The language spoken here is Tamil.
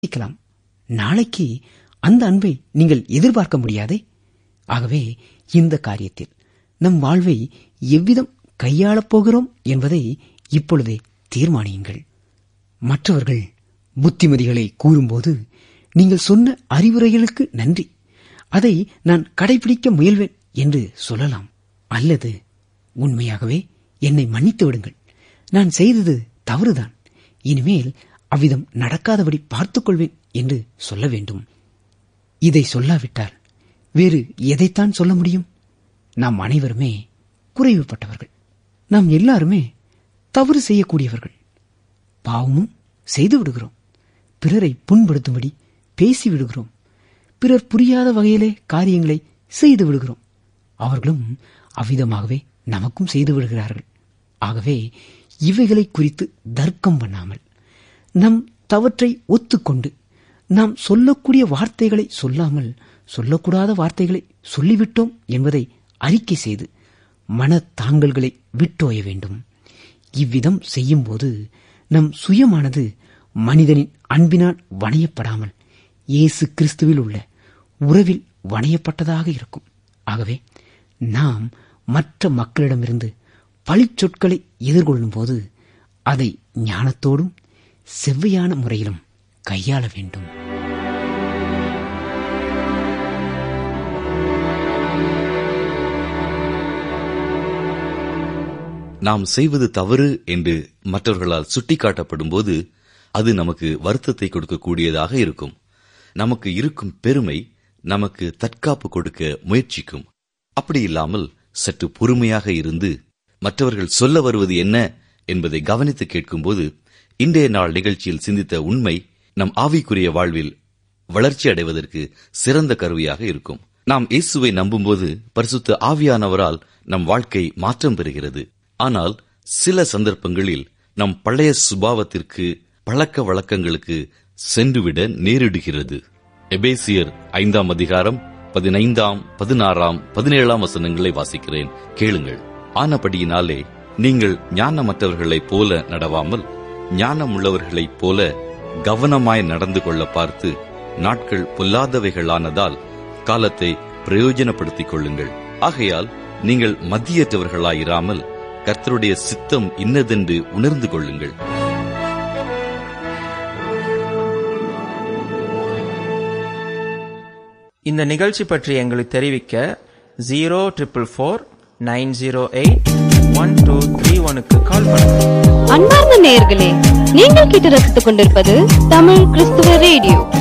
நேசிக்கலாம் நாளைக்கு அந்த அன்பை நீங்கள் எதிர்பார்க்க முடியாதே ஆகவே இந்த காரியத்தில் நம் வாழ்வை எவ்விதம் கையாளப் போகிறோம் என்பதை இப்பொழுதே தீர்மானியுங்கள் மற்றவர்கள் புத்திமதிகளை கூறும்போது நீங்கள் சொன்ன அறிவுரைகளுக்கு நன்றி அதை நான் கடைபிடிக்க முயல்வேன் என்று சொல்லலாம் அல்லது உண்மையாகவே என்னை மன்னித்து விடுங்கள் நான் செய்தது தவறுதான் இனிமேல் அவ்விதம் நடக்காதபடி பார்த்துக் கொள்வேன் என்று சொல்ல வேண்டும் இதை சொல்லாவிட்டால் வேறு எதைத்தான் சொல்ல முடியும் நாம் அனைவருமே குறைவுபட்டவர்கள் நாம் எல்லாருமே தவறு செய்யக்கூடியவர்கள் பாவமும் செய்து விடுகிறோம் பிறரை புண்படுத்தும்படி பேசி விடுகிறோம் பிறர் புரியாத வகையிலே காரியங்களை செய்து விடுகிறோம் அவர்களும் அவ்விதமாகவே நமக்கும் செய்து விடுகிறார்கள் ஆகவே இவைகளை குறித்து தர்க்கம் பண்ணாமல் நம் தவற்றை ஒத்துக்கொண்டு நாம் சொல்லக்கூடிய வார்த்தைகளை சொல்லாமல் சொல்லக்கூடாத வார்த்தைகளை சொல்லிவிட்டோம் என்பதை அறிக்கை செய்து மனத்தாங்கல்களை விட்டோய வேண்டும் இவ்விதம் செய்யும்போது நம் சுயமானது மனிதனின் அன்பினால் வணையப்படாமல் இயேசு கிறிஸ்துவில் உள்ள உறவில் வணையப்பட்டதாக இருக்கும் ஆகவே நாம் மற்ற மக்களிடமிருந்து பழிச்சொற்களை எதிர்கொள்ளும் போது அதை ஞானத்தோடும் செவ்வையான முறையிலும் கையாள வேண்டும் நாம் செய்வது தவறு என்று மற்றவர்களால் சுட்டிக்காட்டப்படும் போது அது நமக்கு வருத்தத்தை கொடுக்கக்கூடியதாக இருக்கும் நமக்கு இருக்கும் பெருமை நமக்கு தற்காப்பு கொடுக்க முயற்சிக்கும் அப்படி இல்லாமல் சற்று பொறுமையாக இருந்து மற்றவர்கள் சொல்ல வருவது என்ன என்பதை கவனித்து கேட்கும்போது இன்றைய நாள் நிகழ்ச்சியில் சிந்தித்த உண்மை நம் ஆவிக்குரிய வாழ்வில் வளர்ச்சி அடைவதற்கு சிறந்த கருவியாக இருக்கும் நாம் இயேசுவை நம்பும்போது பரிசுத்த ஆவியானவரால் நம் வாழ்க்கை மாற்றம் பெறுகிறது ஆனால் சில சந்தர்ப்பங்களில் நம் பழைய சுபாவத்திற்கு பழக்க வழக்கங்களுக்கு சென்றுவிட நேரிடுகிறது எபேசியர் ஐந்தாம் அதிகாரம் பதினைந்தாம் பதினாறாம் பதினேழாம் வசனங்களை வாசிக்கிறேன் கேளுங்கள் ஆனபடியினாலே நீங்கள் ஞானமற்றவர்களைப் போல நடவாமல் ஞானமுள்ளவர்களைப் போல கவனமாய் நடந்து கொள்ள பார்த்து நாட்கள் பொல்லாதவைகளானதால் காலத்தை பிரயோஜனப்படுத்திக் கொள்ளுங்கள் ஆகையால் நீங்கள் மத்தியற்றவர்களாயிராமல் கர்த்தருடைய சித்தம் இன்னதென்று உணர்ந்து கொள்ளுங்கள் இந்த நிகழ்ச்சி பற்றி எங்களுக்கு தெரிவிக்க zero triple four nine zero eight one two three ஒனுக்கு கால் பண்ணுங்க அன்பார்ந்த நேயர்களே நீங்கள் கேட்டு ரசித்துக் கொண்டிருப்பது தமிழ் கிறிஸ்துவ ரேடியோ